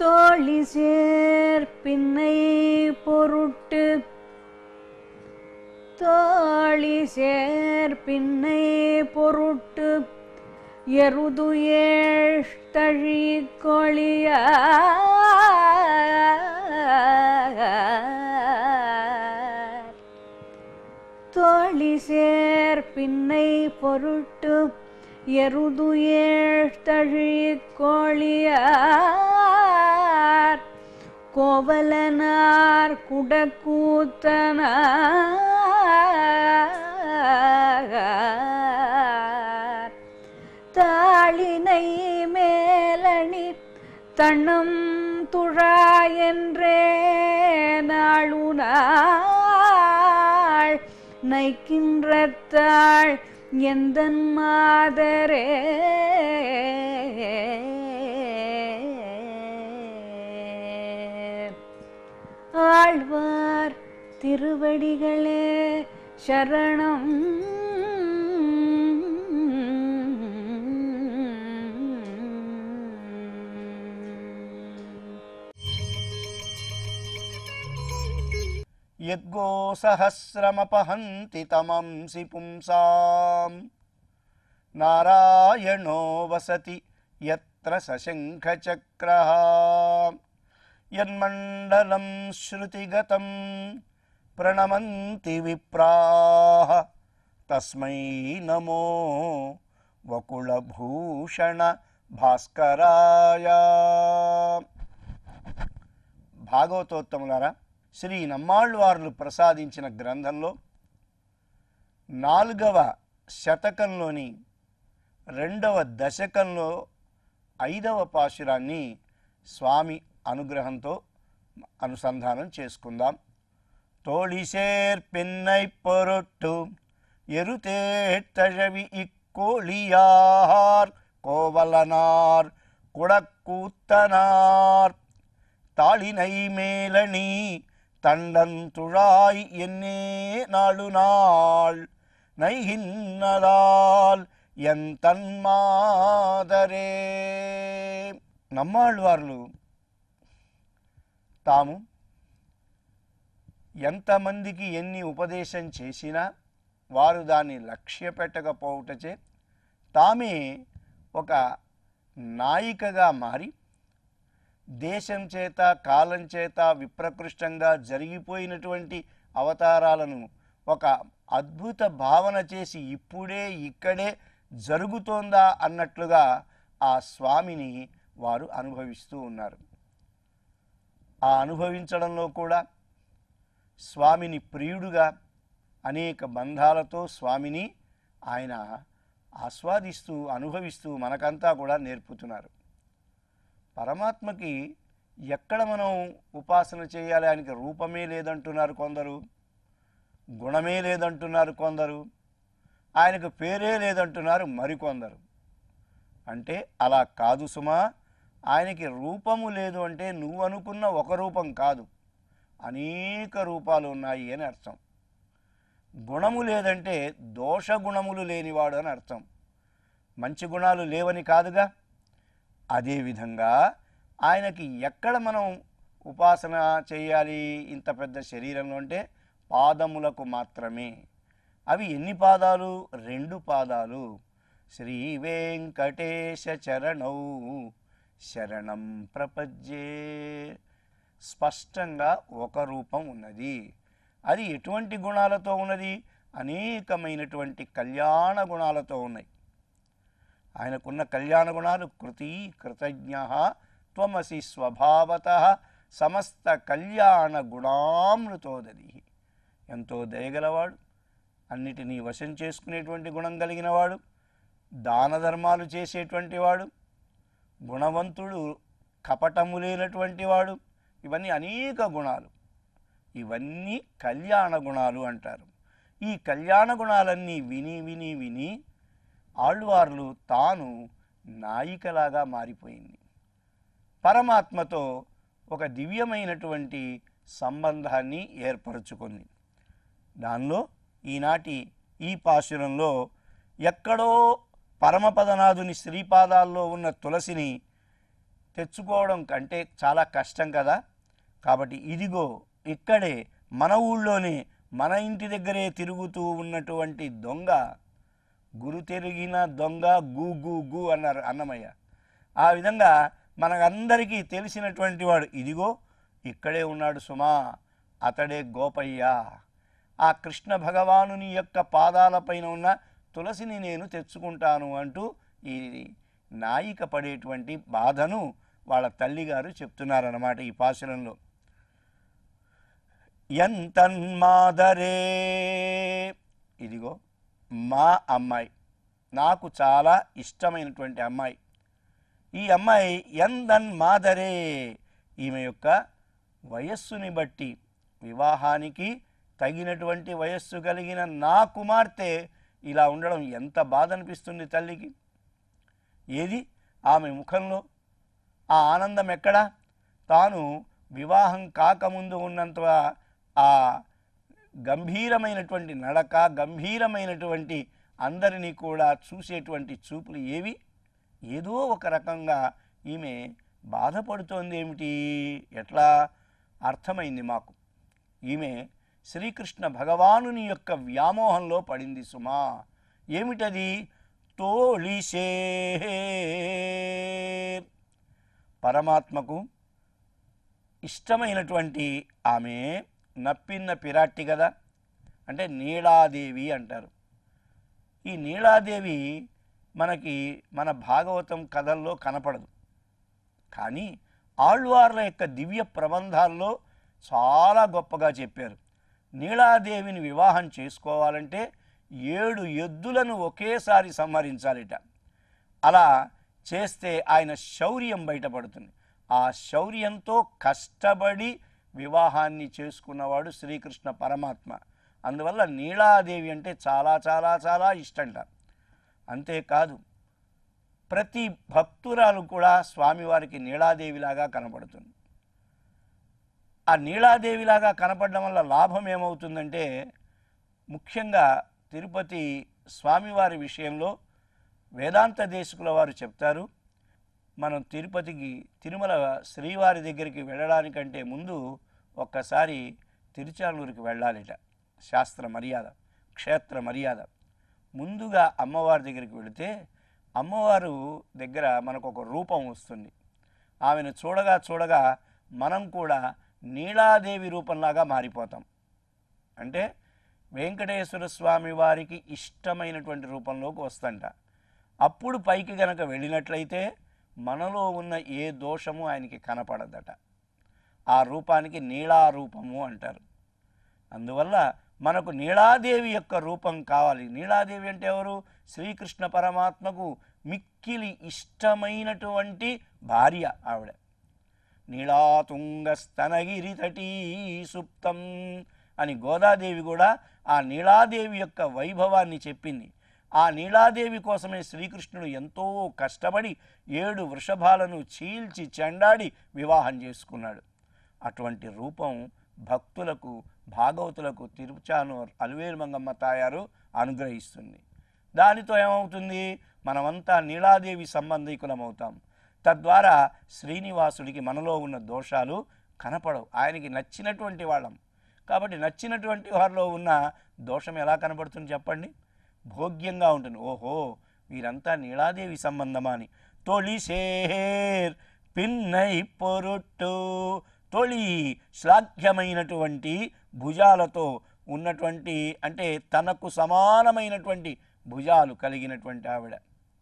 தோழி சேர் பின்னை பொருட்டு தோழி சேர் பின்னை பொருட்டு எருது ஏழ்தழி கொளியார் தோழி சேர் பின்னை பொருட்டு எருது ஏழ்தழி கோழியார் கோவலனார் குடக்கூத்தனார் தாளினை மேலணி தன்னம் துழா என்றே நாளுநாள் நைக்கின்ற தாள் எந்தன் மாதரே ஆழ்வார் திருவடிகளே சரணம் యద్గోసహస్రమపహంతి తమంసి పుంసాం నారాయణో వసతి యత్ర సశంఖచక్రः యన్మండలం శృతిగతం ప్రణమంతి విప్రాः తస్మై నమో వకుళభూషణ భాస్కరాయ భాగవతోత్తములారా శ్రీ నమ్మాళ్ళవార్లు ప్రసాదించిన గ్రంథంలో నాలుగవ శతకంలోని రెండవ దశకంలో ఐదవ పాశురాన్ని స్వామి అనుగ్రహంతో అనుసంధానం చేసుకుందాం தோழிசேர் பெண்ணை பொருட்டு எருதேட்டழவி இக்கோழியார் கோவலனார் குடக்கூத்தனார் தாளினை மேலணி தண்டந்துழாய் என்னே நாடு நாள் నైహిన్నదాల్ ఎంతన్మాదరే నమ్మాళ్ళవార్లు తాము ఎంతమందికి ఎన్ని ఉపదేశం చేసినా వారు దాన్ని లక్ష్య పెట్టకపోవుటచే తామే ఒక నాయికగా మారి దేశం చేత కాలం చేత విప్రకృష్టంగా జరిగిపోయినటువంటి అవతారాలను ఒక అద్భుత భావన చేసి ఇప్పుడే ఇక్కడే జరుగుతోందా అన్నట్లుగా ఆ స్వామిని వారు అనుభవిస్తూ ఉన్నారు ఆ అనుభవించడంలో కూడా స్వామిని ప్రియుడుగా అనేక బంధాలతో స్వామిని ఆయన ఆస్వాదిస్తూ అనుభవిస్తూ మనకంతా కూడా నేర్పుతున్నారు పరమాత్మకి ఎక్కడ మనం ఉపాసన చేయాలి ఆయనకి రూపమే లేదంటున్నారు కొందరు గుణమే లేదంటున్నారు కొందరు ఆయనకు పేరే లేదంటున్నారు మరికొందరు అంటే అలా కాదు సుమా ఆయనకి రూపము లేదు అంటే నువ్వు అనుకున్న ఒక రూపం కాదు అనేక రూపాలు ఉన్నాయి అని అర్థం గుణము లేదంటే దోష గుణములు లేనివాడు అని అర్థం మంచి గుణాలు లేవని కాదుగా అదేవిధంగా ఆయనకి ఎక్కడ మనం ఉపాసన చేయాలి ఇంత పెద్ద శరీరంలో అంటే పాదములకు మాత్రమే అవి ఎన్ని పాదాలు రెండు పాదాలు శ్రీ వెంకటేశ చరణౌ శరణం ప్రపజ్యే స్పష్టంగా ఒక రూపం ఉన్నది అది ఎటువంటి గుణాలతో ఉన్నది అనేకమైనటువంటి కళ్యాణ గుణాలతో ఉన్నాయి ఆయనకున్న కళ్యాణ గుణాలు కృతి కృతజ్ఞ త్వమసి స్వభావత సమస్త కళ్యాణ గుణామృతోదది ఎంతో దయగలవాడు అన్నిటినీ వశం చేసుకునేటువంటి గుణం కలిగిన వాడు దాన ధర్మాలు చేసేటువంటి వాడు గుణవంతుడు కపటము లేనటువంటి వాడు ఇవన్నీ అనేక గుణాలు ఇవన్నీ కళ్యాణ గుణాలు అంటారు ఈ కళ్యాణ గుణాలన్నీ విని విని విని ఆళ్వార్లు తాను నాయికలాగా మారిపోయింది పరమాత్మతో ఒక దివ్యమైనటువంటి సంబంధాన్ని ఏర్పరచుకుంది దానిలో ఈనాటి ఈ పాశురంలో ఎక్కడో పరమపదనాథుని శ్రీపాదాల్లో ఉన్న తులసిని తెచ్చుకోవడం కంటే చాలా కష్టం కదా కాబట్టి ఇదిగో ఇక్కడే మన ఊళ్ళోనే మన ఇంటి దగ్గరే తిరుగుతూ ఉన్నటువంటి దొంగ గురు తిరిగిన దొంగ గు గు గు అన్నారు అన్నమయ్య ఆ విధంగా మనకందరికీ తెలిసినటువంటి వాడు ఇదిగో ఇక్కడే ఉన్నాడు సుమా అతడే గోపయ్య ఆ కృష్ణ భగవానుని యొక్క పాదాలపైన ఉన్న తులసిని నేను తెచ్చుకుంటాను అంటూ ఈ నాయిక పడేటువంటి బాధను వాళ్ళ తల్లిగారు చెప్తున్నారన్నమాట ఈ పాశురంలో ఎంతన్మాదరే ఇదిగో మా అమ్మాయి నాకు చాలా ఇష్టమైనటువంటి అమ్మాయి ఈ అమ్మాయి ఎందన్ మాదరే ఈమె యొక్క వయస్సుని బట్టి వివాహానికి తగినటువంటి వయస్సు కలిగిన నా కుమార్తె ఇలా ఉండడం ఎంత బాధ అనిపిస్తుంది తల్లికి ఏది ఆమె ముఖంలో ఆ ఆనందం ఎక్కడా తాను వివాహం కాకముందు ఉన్నంత ఆ గంభీరమైనటువంటి నడక గంభీరమైనటువంటి అందరినీ కూడా చూసేటువంటి చూపులు ఏవి ఏదో ఒక రకంగా ఈమె బాధపడుతోంది ఏమిటి ఎట్లా అర్థమైంది మాకు ఈమె శ్రీకృష్ణ భగవానుని యొక్క వ్యామోహంలో పడింది సుమా ఏమిటది తోళిషే పరమాత్మకు ఇష్టమైనటువంటి ఆమె నప్పిన్న పిరాట్టి కదా అంటే నీలాదేవి అంటారు ఈ నీలాదేవి మనకి మన భాగవతం కథల్లో కనపడదు కానీ ఆళ్వార్ల యొక్క దివ్య ప్రబంధాల్లో చాలా గొప్పగా చెప్పారు నీలాదేవిని వివాహం చేసుకోవాలంటే ఏడు ఎద్దులను ఒకేసారి సంహరించాలిట అలా చేస్తే ఆయన శౌర్యం బయటపడుతుంది ఆ శౌర్యంతో కష్టపడి వివాహాన్ని చేసుకున్నవాడు శ్రీకృష్ణ పరమాత్మ అందువల్ల నీలాదేవి అంటే చాలా చాలా చాలా ఇష్టంట అంతేకాదు ప్రతి భక్తురాలు కూడా స్వామివారికి నీలాదేవిలాగా కనపడుతుంది ఆ నీలాదేవిలాగా కనపడడం వల్ల లాభం ఏమవుతుందంటే ముఖ్యంగా తిరుపతి స్వామివారి విషయంలో వేదాంత దేశకుల వారు చెప్తారు మనం తిరుపతికి తిరుమల శ్రీవారి దగ్గరికి వెళ్ళడానికంటే ముందు ఒక్కసారి తిరుచానూరుకి వెళ్ళాలిట శాస్త్ర మర్యాద క్షేత్ర మర్యాద ముందుగా అమ్మవారి దగ్గరికి వెళితే అమ్మవారు దగ్గర మనకు ఒక రూపం వస్తుంది ఆమెను చూడగా చూడగా మనం కూడా నీలాదేవి రూపంలాగా మారిపోతాం అంటే వెంకటేశ్వర స్వామి వారికి ఇష్టమైనటువంటి రూపంలోకి వస్తుంట అప్పుడు పైకి గనక వెళ్ళినట్లయితే మనలో ఉన్న ఏ దోషము ఆయనకి కనపడదట ఆ రూపానికి నీళారూపము అంటారు అందువల్ల మనకు నీలాదేవి యొక్క రూపం కావాలి నీలాదేవి అంటే ఎవరు శ్రీకృష్ణ పరమాత్మకు మిక్కిలి ఇష్టమైనటువంటి భార్య ఆవిడ నీళాతుంగస్తనగిరి తటీ సుప్తం అని గోదాదేవి కూడా ఆ నీలాదేవి యొక్క వైభవాన్ని చెప్పింది ఆ నీలాదేవి కోసమే శ్రీకృష్ణుడు ఎంతో కష్టపడి ఏడు వృషభాలను చీల్చి చెండాడి వివాహం చేసుకున్నాడు అటువంటి రూపం భక్తులకు భాగవతులకు తిరుచానూర్ అలువేలు మంగమ్మ తాయారు అనుగ్రహిస్తుంది దానితో ఏమవుతుంది మనమంతా నీలాదేవి సంబంధికులమవుతాం తద్వారా శ్రీనివాసుడికి మనలో ఉన్న దోషాలు కనపడవు ఆయనకి నచ్చినటువంటి వాళ్ళం కాబట్టి నచ్చినటువంటి వారిలో ఉన్న దోషం ఎలా కనపడుతుంది చెప్పండి భోగ్యంగా ఉంటుంది ఓహో వీరంతా నీలాదేవి సంబంధమా అని తొలిసేర్ పిన్నై పొరుట్టు తొలి శ్లాఘ్యమైనటువంటి భుజాలతో ఉన్నటువంటి అంటే తనకు సమానమైనటువంటి భుజాలు కలిగినటువంటి ఆవిడ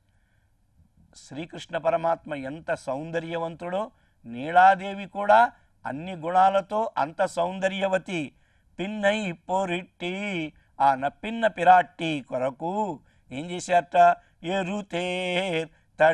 శ్రీకృష్ణ పరమాత్మ ఎంత సౌందర్యవంతుడో నీలాదేవి కూడా అన్ని గుణాలతో అంత సౌందర్యవతి పిన్నై పొరిట్టి ఆ నప్పిన్న పిరాట్టి కొరకు ఏం చేశారట ఎరుతేర్ తజ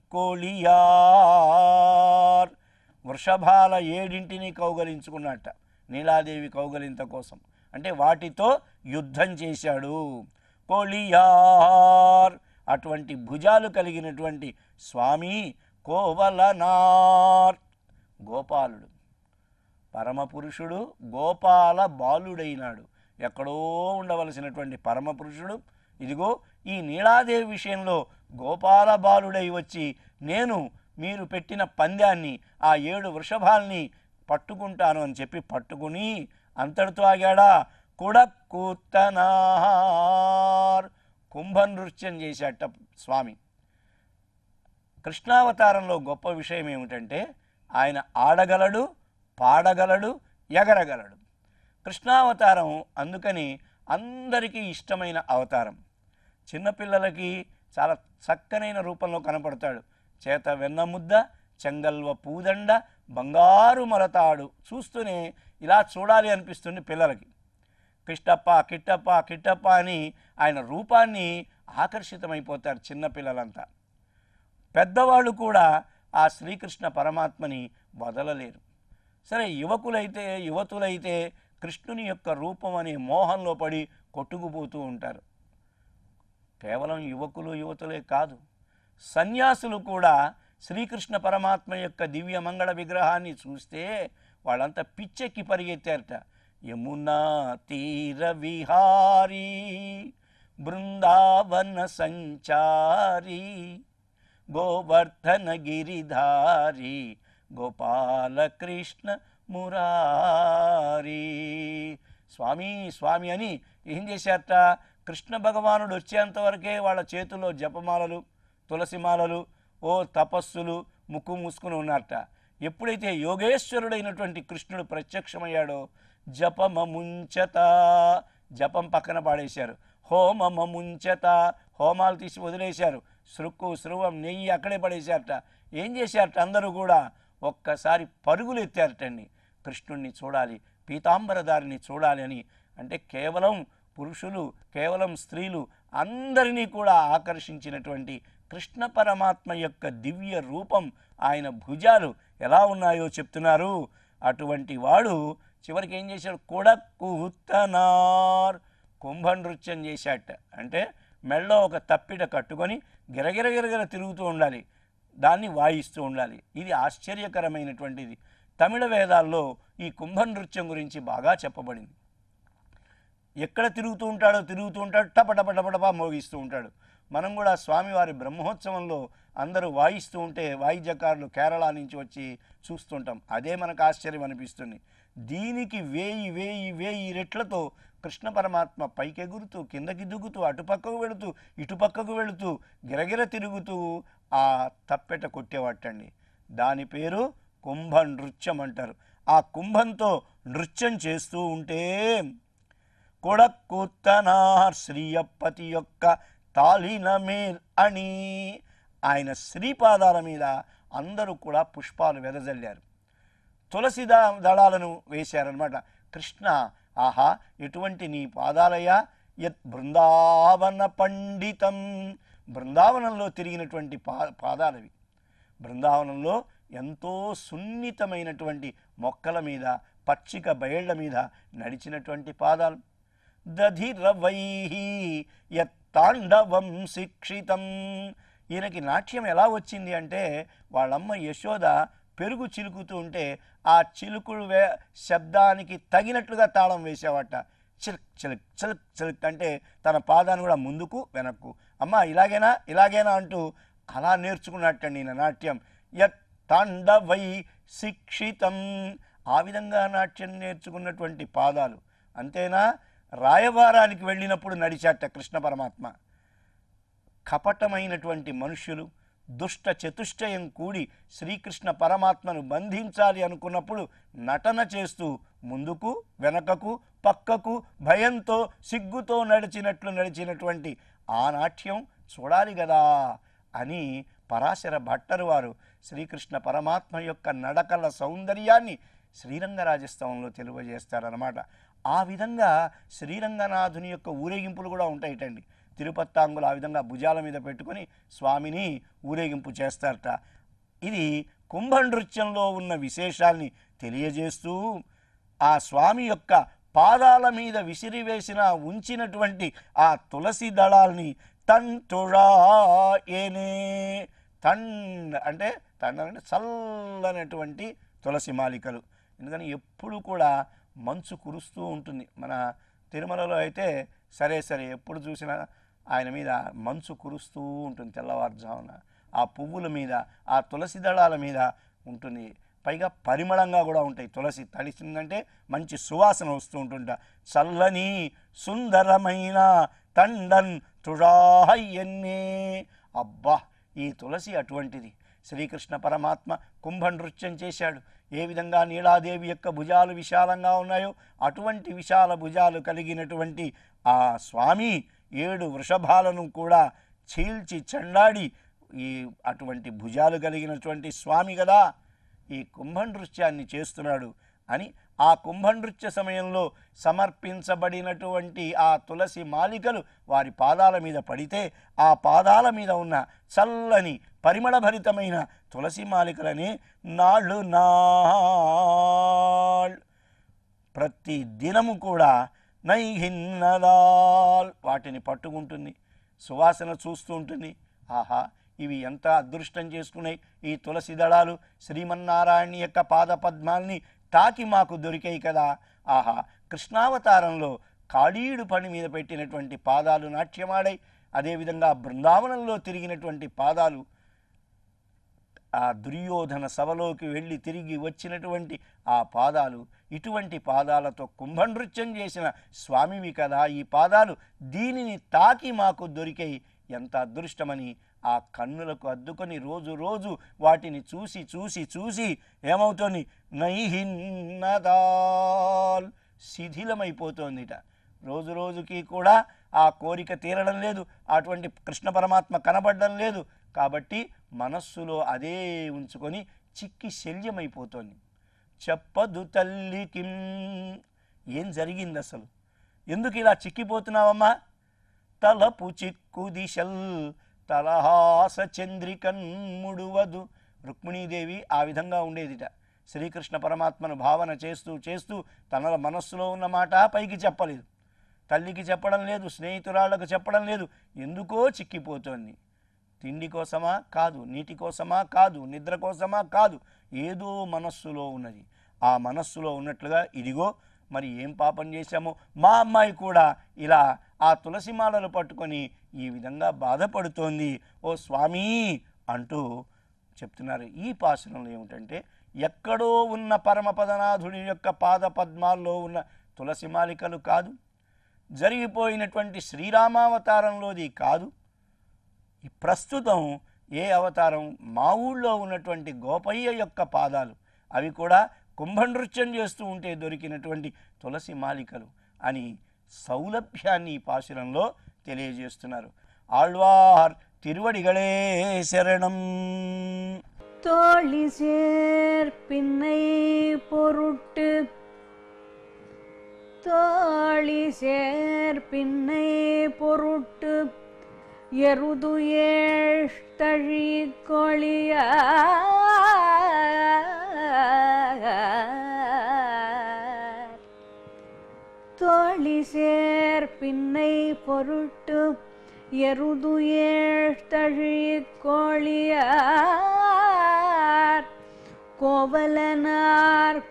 ఇక్కోలియార్ వృషభాల ఏడింటిని కౌగలించుకున్నట్ట నీలాదేవి కౌగలింత కోసం అంటే వాటితో యుద్ధం చేశాడు కోలియార్ అటువంటి భుజాలు కలిగినటువంటి స్వామి కోవలనార్ గోపాలుడు పరమపురుషుడు గోపాల బాలుడైనాడు ఎక్కడో ఉండవలసినటువంటి పరమపురుషుడు ఇదిగో ఈ నీలాదేవి విషయంలో గోపాల బాలుడై వచ్చి నేను మీరు పెట్టిన పందాన్ని ఆ ఏడు వృషభాల్ని పట్టుకుంటాను అని చెప్పి పట్టుకుని అంతటితో ఆగాడా కుడక్కూతనార్ కుంభ నృత్యం చేశాట స్వామి కృష్ణావతారంలో గొప్ప విషయం ఏమిటంటే ఆయన ఆడగలడు పాడగలడు ఎగరగలడు కృష్ణావతారం అందుకని అందరికీ ఇష్టమైన అవతారం చిన్నపిల్లలకి చాలా చక్కనైన రూపంలో కనపడతాడు చేత వెన్నముద్ద చెంగల్వ పూదండ బంగారు మలతాడు చూస్తూనే ఇలా చూడాలి అనిపిస్తుంది పిల్లలకి కిష్టప్ప కిట్టప్ప కిట్టప్ప అని ఆయన రూపాన్ని ఆకర్షితమైపోతారు చిన్నపిల్లలంతా పెద్దవాళ్ళు కూడా ఆ శ్రీకృష్ణ పరమాత్మని వదలలేరు సరే యువకులైతే యువతులైతే కృష్ణుని యొక్క రూపం అనే మోహంలో పడి కొట్టుకుపోతూ ఉంటారు కేవలం యువకులు యువతులే కాదు సన్యాసులు కూడా శ్రీకృష్ణ పరమాత్మ యొక్క దివ్య మంగళ విగ్రహాన్ని చూస్తే వాళ్ళంతా పిచ్చెక్కి పరిగెత్తారట యమునా తీర విహారీ బృందావన సంచారి గోవర్ధన గిరిధారి గోపాలకృష్ణ మురారి స్వామి స్వామి అని ఏం చేశారట కృష్ణ భగవానుడు వచ్చేంత వరకే వాళ్ళ చేతుల్లో జపమాలలు తులసిమాలలు ఓ తపస్సులు ముక్కు మూసుకుని ఉన్నారట ఎప్పుడైతే యోగేశ్వరుడైనటువంటి కృష్ణుడు ప్రత్యక్షమయ్యాడో జపమ ముంచత జపం పక్కన పాడేశారు హోమమ ముంచత హోమాలు తీసి వదిలేశారు సృక్కు స్రువం నెయ్యి అక్కడే పడేశారట ఏం చేశారట అందరూ కూడా ఒక్కసారి పరుగులు ఎత్తారటండి కృష్ణుణ్ణి చూడాలి పీతాంబరదారిని చూడాలి అని అంటే కేవలం పురుషులు కేవలం స్త్రీలు అందరినీ కూడా ఆకర్షించినటువంటి కృష్ణ పరమాత్మ యొక్క దివ్య రూపం ఆయన భుజాలు ఎలా ఉన్నాయో చెప్తున్నారు అటువంటి వాడు చివరికి ఏం చేశాడు కొడక్కుతనార్ కుంభ నృత్యం చేశాట అంటే మెళ్ళో ఒక తప్పిట కట్టుకొని గిరగిర గిరగిర తిరుగుతూ ఉండాలి దాన్ని వాయిస్తూ ఉండాలి ఇది ఆశ్చర్యకరమైనటువంటిది తమిళ వేదాల్లో ఈ కుంభ నృత్యం గురించి బాగా చెప్పబడింది ఎక్కడ తిరుగుతూ ఉంటాడో తిరుగుతూ ఉంటాడు టప టప టప టప మోగిస్తూ ఉంటాడు మనం కూడా స్వామివారి బ్రహ్మోత్సవంలో అందరూ వాయిస్తూ ఉంటే వాయిద్యకారులు కేరళ నుంచి వచ్చి చూస్తుంటాం అదే మనకు ఆశ్చర్యం అనిపిస్తుంది దీనికి వేయి వేయి వేయి రెట్లతో కృష్ణ పరమాత్మ పైకెగురుతూ కిందకి దిగుతూ అటుపక్కకు వెళుతూ ఇటుపక్కకు వెళుతూ గిరగిర తిరుగుతూ ఆ తప్పెట కొట్టేవాటండి దాని పేరు కుంభ నృత్యం అంటారు ఆ కుంభంతో నృత్యం చేస్తూ ఉంటే కొడక్కుత్తనార్ శ్రీయప్పతి యొక్క తాళిన మేల్ అని ఆయన శ్రీపాదాల మీద అందరూ కూడా పుష్పాలు వెదజల్లారు తులసి ద- దళాలను వేశారనమాట కృష్ణ ఆహా ఎటువంటి నీ పాదాలయ యత్ బృందావన పండితం బృందావనంలో తిరిగినటువంటి పా పాదాలవి బృందావనంలో ఎంతో సున్నితమైనటువంటి మొక్కల మీద పచ్చిక బయళ్ల మీద నడిచినటువంటి పాదాలు దధిరవైహి యత్తాండవం శిక్షితం ఈయనకి నాట్యం ఎలా వచ్చింది అంటే వాళ్ళమ్మ యశోద పెరుగు చిలుకుతూ ఉంటే ఆ చిలుకుడు వే శబ్దానికి తగినట్లుగా తాళం వేసేవాట చిలుక్ చిలుక్ చిలుక్ చిలుక్ అంటే తన పాదాన్ని కూడా ముందుకు వెనక్కు అమ్మ ఇలాగేనా ఇలాగేనా అంటూ అలా నేర్చుకున్నట్టండి ఈయన నాట్యం యత్ తాండవై శిక్షితం ఆ విధంగా నాట్యం నేర్చుకున్నటువంటి పాదాలు అంతేనా రాయబారానికి వెళ్ళినప్పుడు నడిచాట కృష్ణ పరమాత్మ కపటమైనటువంటి మనుష్యులు దుష్ట చతుష్టయం కూడి శ్రీకృష్ణ పరమాత్మను బంధించాలి అనుకున్నప్పుడు నటన చేస్తూ ముందుకు వెనకకు పక్కకు భయంతో సిగ్గుతో నడిచినట్లు నడిచినటువంటి ఆ నాట్యం చూడాలి కదా అని పరాశర భట్టరు వారు శ్రీకృష్ణ పరమాత్మ యొక్క నడకల సౌందర్యాన్ని శ్రీరంగరాజస్తవంలో తెలియజేస్తారనమాట ఆ విధంగా శ్రీరంగనాథుని యొక్క ఊరేగింపులు కూడా ఉంటాయిటండి తిరుపత్తాంగులు ఆ విధంగా భుజాల మీద పెట్టుకొని స్వామిని ఊరేగింపు చేస్తారట ఇది కుంభ నృత్యంలో ఉన్న విశేషాల్ని తెలియజేస్తూ ఆ స్వామి యొక్క పాదాల మీద విసిరివేసిన ఉంచినటువంటి ఆ తులసి దళాల్ని తన్ తుళా ఏనే తన్ అంటే తన్ అంటే చల్లనటువంటి తులసి మాలికలు ఎందుకని ఎప్పుడు కూడా మంచు కురుస్తూ ఉంటుంది మన తిరుమలలో అయితే సరే సరే ఎప్పుడు చూసినా ఆయన మీద మంచు కురుస్తూ ఉంటుంది తెల్లవారుజామున ఆ పువ్వుల మీద ఆ తులసి దళాల మీద ఉంటుంది పైగా పరిమళంగా కూడా ఉంటాయి తులసి తడిసిందంటే మంచి సువాసన వస్తూ ఉంటుంట చల్లని సుందరమైన తండన్ తుడాహయ్యన్నే అబ్బా ఈ తులసి అటువంటిది శ్రీకృష్ణ పరమాత్మ కుంభ నృత్యం చేశాడు ఏ విధంగా నీలాదేవి యొక్క భుజాలు విశాలంగా ఉన్నాయో అటువంటి విశాల భుజాలు కలిగినటువంటి ఆ స్వామి ఏడు వృషభాలను కూడా చీల్చి చెండాడి ఈ అటువంటి భుజాలు కలిగినటువంటి స్వామి కదా ఈ కుంభ నృత్యాన్ని చేస్తున్నాడు అని ఆ కుంభ నృత్య సమయంలో సమర్పించబడినటువంటి ఆ తులసి మాలికలు వారి పాదాల మీద పడితే ఆ పాదాల మీద ఉన్న చల్లని పరిమళభరితమైన తులసి మాలికలని నాళ్ళు నాళ్ ప్రతి దినము కూడా నైహిన్నదాల్ వాటిని పట్టుకుంటుంది సువాసన చూస్తూ ఉంటుంది ఆహా ఇవి ఎంత అదృష్టం చేసుకున్నాయి ఈ తులసి దళాలు శ్రీమన్నారాయణ యొక్క పాద పద్మాల్ని తాకి మాకు దొరికాయి కదా ఆహా కృష్ణావతారంలో కాళీయుడు పని మీద పెట్టినటువంటి పాదాలు నాట్యమాడాయి అదేవిధంగా బృందావనంలో తిరిగినటువంటి పాదాలు ఆ దుర్యోధన సభలోకి వెళ్ళి తిరిగి వచ్చినటువంటి ఆ పాదాలు ఇటువంటి పాదాలతో కుంభనృత్యం చేసిన స్వామివి కదా ఈ పాదాలు దీనిని తాకి మాకు దొరికాయి ఎంత అదృష్టమని ఆ కన్నులకు అద్దుకొని రోజు రోజు వాటిని చూసి చూసి చూసి ఏమవుతోంది నైహిన్నదాల్ శిథిలమైపోతోందిట రోజు రోజుకి కూడా ఆ కోరిక తీరడం లేదు అటువంటి కృష్ణ పరమాత్మ కనబడడం లేదు కాబట్టి మనస్సులో అదే ఉంచుకొని చిక్కి శల్యమైపోతోంది చెప్పదు తల్లికి ఏం జరిగింది అసలు ఎందుకు ఇలా చిక్కిపోతున్నావమ్మా తలపు చిక్కు దిశల్ తలహాస చంద్రికన్ ముడువదు రుక్మిణీదేవి ఆ విధంగా ఉండేదిట శ్రీకృష్ణ పరమాత్మను భావన చేస్తూ చేస్తూ తన మనస్సులో ఉన్న మాట పైకి చెప్పలేదు తల్లికి చెప్పడం లేదు స్నేహితురాళ్లకు చెప్పడం లేదు ఎందుకో చిక్కిపోతోంది తిండి కోసమా కాదు నీటి కోసమా కాదు నిద్ర కోసమా కాదు ఏదో మనస్సులో ఉన్నది ఆ మనస్సులో ఉన్నట్లుగా ఇదిగో మరి ఏం పాపం చేశామో మా అమ్మాయి కూడా ఇలా ఆ తులసి మాలలు పట్టుకొని ఈ విధంగా బాధపడుతోంది ఓ స్వామి అంటూ చెప్తున్నారు ఈ పాశనంలో ఏమిటంటే ఎక్కడో ఉన్న పరమపదనాథుడి యొక్క పాద పద్మాల్లో ఉన్న తులసి మాలికలు కాదు జరిగిపోయినటువంటి శ్రీరామావతారంలోది కాదు ఈ ప్రస్తుతం ఏ అవతారం మా ఊళ్ళో ఉన్నటువంటి గోపయ్య యొక్క పాదాలు అవి కూడా కుంభనృత్యం చేస్తూ ఉంటే దొరికినటువంటి తులసి మాలికలు అని సౌలభ్యాన్ని ఈ పాశురంలో తెలియజేస్తున్నారు ఆళ్వార్ తిరువడిగళే శరణం தோழி சேர் பின்னை பொருட்டு தோழி சேர் பின்னை பொருட்டு எருது ஏழ்தழி கொளிய தோழி சேர் பின்னை பொருட்டு எருது ஏழ்தழி கோழியார் கோவலனார்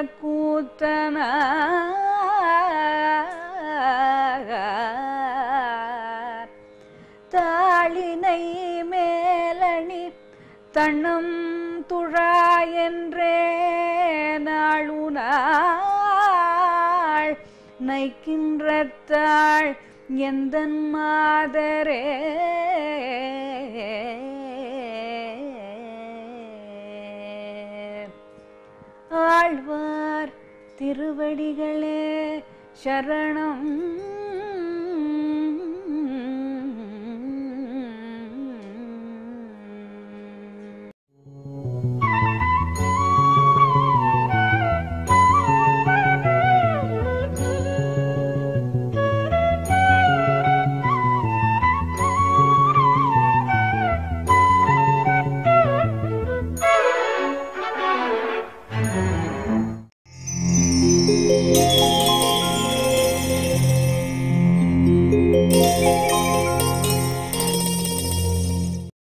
குடக்கூத்தனார் தாளினை மேலணி தன்னம் துழா என்றே நாளுநாள் நைக்கின்றத்தாள் எந்தன் மாதரே ஆழ்வார் திருவடிகளே சரணம்